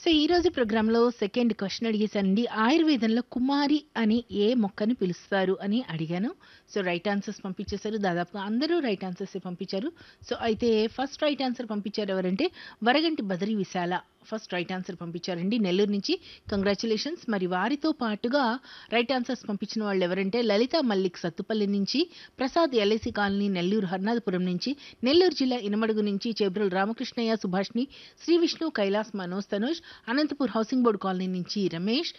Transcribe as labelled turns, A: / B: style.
A: ఈ రోజు ప్రోగ్రాంలో సెకండ్ క్వశ్చన్ అడిగేశానండి ఆయుర్వేదంలో కుమారి అని ఏ మొక్కని పిలుస్తారు అని అడిగాను సో రైట్ ఆన్సర్స్ పంపించేశారు దాదాపుగా అందరూ రైట్ ఆన్సర్స్ పంపించారు సో అయితే ఫస్ట్ రైట్ ఆన్సర్ పంపించారు ఎవరంటే Varaganti Badari Vishala first right answer పంపించారండి నెల్లూరు నుంచి కంగ్రాచులేషన్స్ మరి వారితో పాటుగా రైట్ ఆన్సర్స్ పంపించిన వాళ్ళు ఎవరంటే లలిత మల్లిక్ సత్తుపల్లి నుంచి ప్రసాద్ ఎల్ఐసి కాలనీ నెల్లూరు హర్నాథపురం నుంచి నెల్లూరు జిల్లా ఇనమడుగు నుంచి Chebral Ramakrishnaiah Subhashini Shri Vishnu Kailas Manoj Tanoj Anantapur housing board colony నుంచి రమేష్